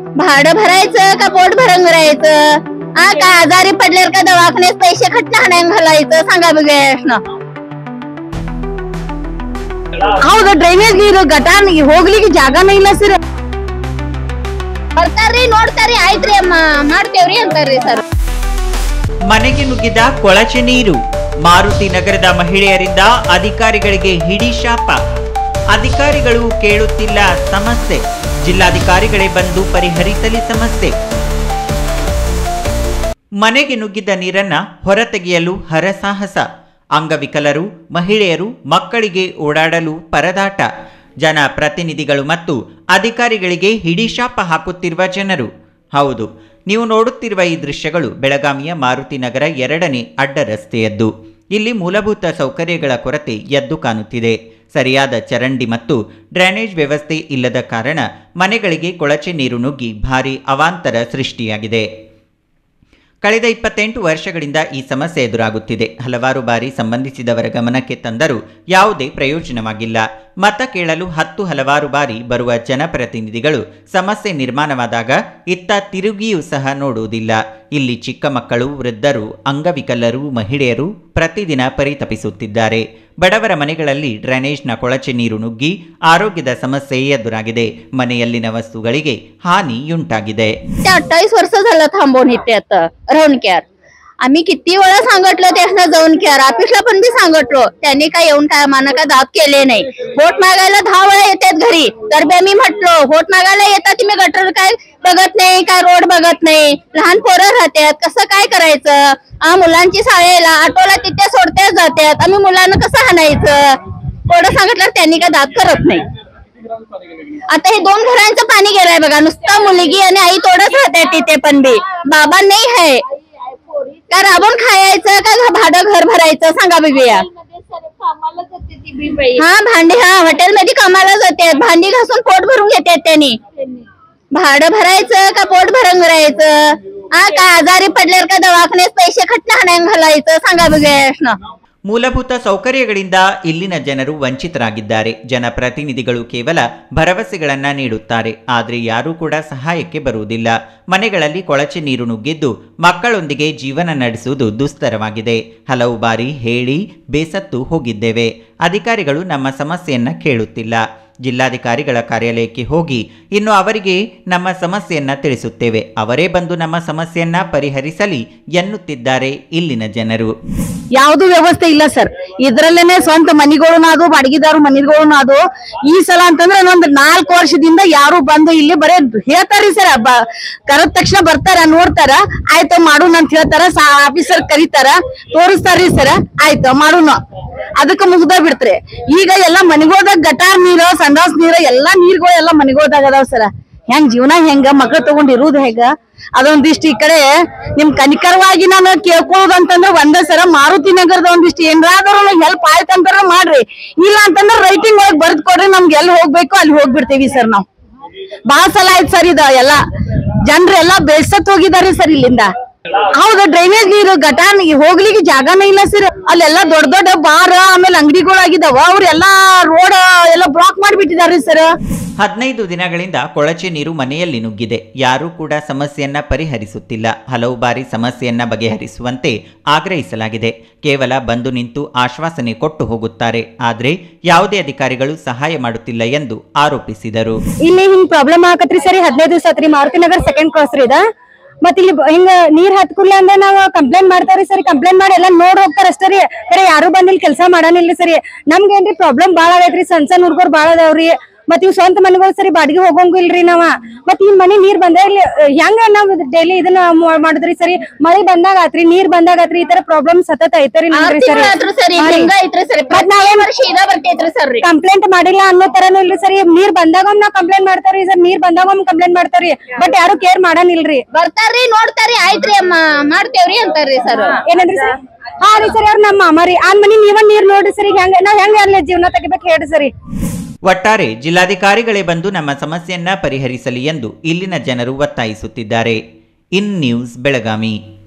भाडं भरायचं का पोट भरून राहायचं हा का आजारी पडल्यावर का दवाखान्यात पैसे खटल्या हाण्यात घालायचं सांगा बघूया ಹೌದು ಡ್ರೈನೇಜ್ ನೀರು ಗಟಾನ್ ಹೋಗ್ಲಿಕ್ಕೆ ಜಾಗನೇ ಇಲ್ಲ ಸರ್ ಬರ್ತಾರ್ರಿ ನೋಡ್ತಾರಿ ಆಯ್ತ್ರಿ ಅಮ್ಮ ಮಾಡ್ತೇವ್ರಿ ಅಂತಾರ್ರಿ ಸರ್ ಮನೆಗೆ ನುಗ್ಗಿದ ಕೊಳಚೆ ನೀರು ಮಾರುತಿ ನಗರದ ಮಹಿಳೆಯರಿಂದ ಅಧಿಕಾರಿಗಳಿಗೆ ಹಿಡಿ ಶಾಪ ಅಧಿಕಾರಿಗಳು ಕೇಳುತ್ತಿಲ್ಲ ಸಮಸ್ಯೆ ಜಿಲ್ಲಾಧಿಕಾರಿಗಳೇ ಬಂದು ಪರಿಹರಿಸಲಿ ಸಮಸ್ಯೆ ಮನೆಗೆ ನುಗ್ಗಿದ ನೀರನ್ನ ಹೊರತೆಗೆಯಲು ಹರಸಾಹಸ ಅಂಗವಿಕಲರು ಮಹಿಳೆಯರು ಮಕ್ಕಳಿಗೆ ಓಡಾಡಲು ಪರದಾಟ ಜನ ಪ್ರತಿನಿಧಿಗಳು ಮತ್ತು ಅಧಿಕಾರಿಗಳಿಗೆ ಹಿಡಿಶಾಪ ಹಾಕುತ್ತಿರುವ ಜನರು ಹೌದು ನೀವು ನೋಡುತ್ತಿರುವ ಈ ದೃಶ್ಯಗಳು ಬೆಳಗಾವಿಯ ಮಾರುತಿ ನಗರ ಎರಡನೇ ಅಡ್ಡ ರಸ್ತೆಯದ್ದು ಇಲ್ಲಿ ಮೂಲಭೂತ ಸೌಕರ್ಯಗಳ ಕೊರತೆ ಎದ್ದು ಕಾಣುತ್ತಿದೆ ಸರಿಯಾದ ಚರಂಡಿ ಮತ್ತು ಡ್ರೈನೇಜ್ ವ್ಯವಸ್ಥೆ ಇಲ್ಲದ ಕಾರಣ ಮನೆಗಳಿಗೆ ಕೊಳಚೆ ನೀರು ನುಗ್ಗಿ ಭಾರಿ ಅವಾಂತರ ಸೃಷ್ಟಿಯಾಗಿದೆ ಕಳೆದ ಇಪ್ಪತ್ತೆಂಟು ವರ್ಷಗಳಿಂದ ಈ ಸಮಸ್ಯೆ ಎದುರಾಗುತ್ತಿದೆ ಹಲವಾರು ಬಾರಿ ಸಂಬಂಧಿಸಿದವರ ಗಮನಕ್ಕೆ ತಂದರೂ ಯಾವುದೇ ಪ್ರಯೋಜನವಾಗಿಲ್ಲ ಮತ ಕೇಳಲು ಹತ್ತು ಹಲವಾರು ಬಾರಿ ಬರುವ ಜನಪ್ರತಿನಿಧಿಗಳು ಸಮಸ್ಯೆ ನಿರ್ಮಾಣವಾದಾಗ ಇತ್ತ ತಿರುಗಿಯೂ ಸಹ ನೋಡುವುದಿಲ್ಲ ಇಲ್ಲಿ ಚಿಕ್ಕ ಮಕ್ಕಳು ವೃದ್ಧರು ಅಂಗವಿಕಲರು ಮಹಿಳೆಯರು ಪ್ರತಿದಿನ ಪರಿತಪಿಸುತ್ತಿದ್ದಾರೆ ಬಡವರ ಮನೆಗಳಲ್ಲಿ ಡ್ರೈನೇಜ್ನ ಕೊಳಚೆ ನೀರು ನುಗ್ಗಿ ಆರೋಗ್ಯದ ಸಮಸ್ಯೆ ಎದುರಾಗಿದೆ मनेयल्लिन वस्तूಗಳಿಗೆ हानीयुंटाಗಿದೆ ते अठ्ठावीस वर्ष झालं थांबवून इथे आता राहून केअर आम्ही किती वेळा सांगितलं त्यांना जाऊन केअर ऑफिसला पण मी सांगितलो त्यांनी काय येऊन काय आम्हाला काय दाब केले नाही वोट मागायला दहा वेळा येतात घरी तर बी आम्ही म्हटलो वोट मागायला येतात तुम्ही गटर काय बघत नाही काय रोड बघत नाही लहान पोरं राहतात कसं काय करायचं आ मुलांची शाळेला ऑटोला तिथे सोडत्याच जातात आम्ही मुलांना कसं हाणायचं थोडं सांगितलं त्यांनी काय दाब करत नाही आता हे दोन घरांचं पाणी गेलंय बघा नुसतं मुलगी आणि आई तोडच राहते तिथे पण बी बाबा नाही आहे का राबून खायचं का घ- भाडं घर भरायचं सांगा बघूया हा भांडी हा हॉटेलमध्ये कामाला जाते भांडी घासून पोट भरून घेतात त्यांनी भाडं भरायचं का पोट भरून राहायचं हा का आजारी पडल्यावर का दवाखान्यात पैसे खटल्या हाण्यात घालायचं सांगा बघूया ಮೂಲಭೂತ ಸೌಕರ್ಯಗಳಿಂದ ಇಲ್ಲಿನ ಜನರು ವಂಚಿತರಾಗಿದ್ದಾರೆ ಜನಪ್ರತಿನಿಧಿಗಳು ಕೇವಲ ಭರವಸೆಗಳನ್ನ ನೀಡುತ್ತಾರೆ ಆದರೆ ಯಾರೂ ಕೂಡ ಸಹಾಯಕ್ಕೆ ಬರುವುದಿಲ್ಲ ಮನೆಗಳಲ್ಲಿ ಕೊಳಚೆ ನೀರು ನುಗ್ಗಿದ್ದು ಮಕ್ಕಳೊಂದಿಗೆ ಜೀವನ ನಡೆಸುವುದು ದುಸ್ತರವಾಗಿದೆ ಹಲವು ಬಾರಿ ಹೇಳಿ ಬೇಸತ್ತು ಹೋಗಿದ್ದೇವೆ ಅಧಿಕಾರಿಗಳು ನಮ್ಮ ಸಮಸ್ಯೆಯನ್ನ ಕೇಳುತ್ತಿಲ್ಲ ಜಿಲ್ಲಾಧಿಕಾರಿಗಳ ಕಾರ್ಯಾಲಯಕ್ಕೆ ಹೋಗಿ ಇನ್ನು ಅವರಿಗೆ ನಮ್ಮ ಸಮಸ್ಯೆಯನ್ನ ತಿಳಿಸುತ್ತೇವೆ ಅವರೇ ಬಂದು ನಮ್ಮ ಸಮಸ್ಯೆಯನ್ನ ಪರಿಹರಿಸಲಿ ಎನ್ನುತ್ತಿದ್ದಾರೆ ಇಲ್ಲಿನ ಜನರು ಯಾವ್ದು ವ್ಯವಸ್ಥೆ ಇಲ್ಲ ಸರ್ ಇದ್ರಲ್ಲೇನೆ ಸ್ವಂತ ಮನಿಗಳು ಅದು ಬಾಡಿಗೆದಾರು ಮನಿಗಳು ಅದು ಈ ಸಲ ಅಂತಂದ್ರೆ ಇನ್ನೊಂದ್ ನಾಲ್ಕು ವರ್ಷದಿಂದ ಯಾರು ಬಂದು ಇಲ್ಲಿ ಬರೇ ಹೇಳ್ತಾರಿ ಸರ್ ಕರೆದ ತಕ್ಷಣ ಬರ್ತಾರ ನೋಡ್ತಾರ ಆಯ್ತು ಮಾಡೋಣ ಅಂತ ಹೇಳ್ತಾರ ಆಫೀಸರ್ ಕರೀತಾರ ತೋರಿಸ್ತಾರ್ರಿ ಸರ್ ಆಯ್ತು ಮಾಡೋಣ ಅದಕ್ಕ ಮುಗ್ದ ಬಿಡ್ತ್ರಿ ಈಗ ಎಲ್ಲಾ ಮನಿಗೋದಾಗ ಗಟಾರ್ ನೀರು ಸಂಡಾಸ್ ನೀರು ಎಲ್ಲಾ ನೀರ್ಗಳು ಎಲ್ಲಾ ಮನಿಗೋದಾಗ ಅದಾವ ಸರ್ ಹೆಂಗ್ ಜೀವನ ಹೆಂಗ ಮಕ್ಳು ತಗೊಂಡ್ ಇರುದು ಹೇಗ ಅದೊಂದಿಷ್ಟು ಈ ಕಡೆ ನಿಮ್ ಕನಿಕರವಾಗಿ ನಾನು ಕೇಳ್ಕೊಳ್ಳೋದಂತಂದ್ರೆ ಒಂದೇ ಸರ ಮಾರುತಿ ನಗರದ ಒಂದಿಷ್ಟು ಏನಾದ್ರು ಹೆಲ್ಪ್ ಆಯ್ತಂತಾರ ಮಾಡ್ರಿ ಇಲ್ಲ ಅಂತಂದ್ರೆ ರೈಟಿಂಗ್ ಒಳಗ್ ಬರ್ದ್ ಕೊಡ್ರಿ ನಮ್ಗೆ ಎಲ್ಲಿ ಹೋಗ್ಬೇಕು ಅಲ್ಲಿ ಹೋಗ್ಬಿಡ್ತೀವಿ ಸರ್ ನಾವು ಬಾಳ ಸಲ ಆಯ್ತು ಸರ್ ಇದು ಎಲ್ಲ ಜನರೆಲ್ಲ ಬೇಸತ್ ಹೋಗಿದಾರೆ ಸರ್ ಇಲ್ಲಿಂದ ಹೌದು ಡ್ರೈನೇಜ್ ನೀರು ಗಟಾನ್ ಹೋಗ್ಲಿಕ್ಕೆ ಜಾಗನೇ ಇಲ್ಲ ಸರ್ ಅಲ್ಲೆಲ್ಲ ದೊಡ್ಡ ದೊಡ್ಡ ಬಾರ್ ಆಮೇಲೆ ಅಂಗಡಿಗಳಾಗಿದಾವ ಅವ್ರೆಲ್ಲಾ ರೋಡ್ ಎಲ್ಲ ಬ್ಲಾಕ್ ಮಾಡಿಬಿಟ್ಟಿದಾರೆ ಸರ್ ಹದಿನೈದು ದಿನಗಳಿಂದ ಕೊಳಚೆ ನೀರು ಮನೆಯಲ್ಲಿ ನುಗ್ಗಿದೆ ಯಾರೂ ಕೂಡ ಸಮಸ್ಯೆಯನ್ನ ಪರಿಹರಿಸುತ್ತಿಲ್ಲ ಹಲವು ಬಾರಿ ಸಮಸ್ಯೆಯನ್ನ ಬಗೆಹರಿಸುವಂತೆ ಆಗ್ರಹಿಸಲಾಗಿದೆ ಕೇವಲ ಬಂದು ನಿಂತು ಆಶ್ವಾಸನೆ ಕೊಟ್ಟು ಹೋಗುತ್ತಾರೆ ಆದರೆ ಯಾವುದೇ ಅಧಿಕಾರಿಗಳು ಸಹಾಯ ಮಾಡುತ್ತಿಲ್ಲ ಎಂದು ಆರೋಪಿಸಿದರು ಇಲ್ಲಿ ಹಿಂಗ್ ಪ್ರಾಬ್ಲಮ್ ಆಗತ್ರಿ ಸರಿ ಹದಿನೈದು ದಿವಸ ಆತ್ರಿ ಮಾರುತಿ ನಗರ್ ಸೆಕೆಂಡ್ ಕ್ರಾಸ್ ರೀ ಇದ ಮತ್ ಇಲ್ಲಿ ಬ- ಹಿಂಗ ನೀರ್ ಹತ್ಕುಲ್ಲ ಅಂದ್ರೆ ನಾವ್ ಕಂಪ್ಲೇಂಟ್ ಮಾಡ್ತಾವ್ರಿ ಸರಿ ಕಂಪ್ಲೇಂಟ್ ಮಾಡಿ ಎಲ್ಲಾ ನೋಡ್ ಹೋಗ್ತಾರ ಅಷ್ಟೇ ರೀ ಕರೆ ಯಾರು ಬಂದ್ ಇಲ್ಲಿ ಕೆಲಸ ಮಾಡಾನಿಲ್ರಿ ಸರಿ ನಮ್ಗೇನ್ರಿ ಪ್ರಾಬ್ಲಮ್ ಬಾಳ ಆಗೈತ್ರಿ ಸಣ್ಣ ಸಣ್ಣ ಹುಡ್ಗರು ಬಾಳ ಅದಾವ್ರಿ ಮತ್ ಇವ್ ಸ್ವಂತ ಮನೆಗಳು ಸರಿ ಬಾಡಿಗೆ ಹೋಗಂಗಿಲ್ರಿ ನಾವ ಮತ್ ಈ ಮನಿ ನೀರ್ ಬಂದ ಇಲ್ಲಿ ಹೆಂಗ ನಾವ್ ಡೈಲಿ ಇದನ್ನ ಮಾ- ಮಾಡುದ್ರಿ ಸರಿ ಮಳಿ ಬಂದಾಗ ಆತ್ರಿ ನೀರ್ ಬಂದಾಗ ಆತ್ರಿ ಈ ತರ ಪ್ರಾಬ್ಲಮ್ ಸತತ ಐತರಿ ನಮ್ಗ್ರಿ ಸರಿ ಆದ್ರೂ ಸರಿ ಹಿಂಗ ಐತ್ರಿ ಸರಿ ಮತ್ ನಾವೇನ್ ವರ್ಷ ಇದ ಬರ್ತೈತ್ರಿ ಸರ್ ರೀ ಕಂಪ್ಲೇಂಟ್ ಮಾಡಿಲ್ಲ ಅನ್ನೋ ತರನು ಇಲ್ರಿ ಸರಿ ನೀರ್ ಬಂದಾಗ ನಾವ್ ಕಂಪ್ಲೇಂಟ್ ಮಾಡ್ತಾವ್ರಿ ಸರ್ ನೀರ್ ಬಂದಾಗ ಒಮ್ಮೆ ಕಂಪ್ಲೇಂಟ್ ಮಾಡ್ತಾವ್ರಿ ಬಟ್ ಯಾರು ಕೇರ್ ಮಾಡಾನಿಲ್ರಿ ಬರ್ತಾರ್ರಿ ನೋಡ್ತಾರಿ ಆಯ್ತ್ರಿ ಅಮ್ಮ ಮಾಡ್ತೇವ್ರಿ ಅಂತಾರ್ರಿ ಸರ್ ಏನಂದ್ರಿ ಸರ್ ಹಾ ರೀ ಸರಿ ಅವ್ರ ನಮ್ಮ ಮಾಮ ರೀ ಆನ್ ಮನಿ ನೀವ ನೀರ್ ನೋಡ್ರಿ ಸರಿ ಹೆಂಗ ನಾವ್ ಹೆಂಗ ಅಲ್ಲಿ ಜೀವನ ತೆಗಿಬೇಕು ಹೇಳ್ರಿ ಸರಿ ಒಟ್ಟಾರೆ ಜಿಲ್ಲಾಧಿಕಾರಿಗಳೇ ಬಂದು ನಮ್ಮ ಸಮಸ್ಯೆಯನ್ನ ಪರಿಹರಿಸಲಿ ಎಂದು ಇಲ್ಲಿನ ಜನರು ಒತ್ತಾಯಿಸುತ್ತಿದ್ದಾರೆ ಇನ್ ನ್ಯೂಸ್ ಬೆಳಗಾವಿ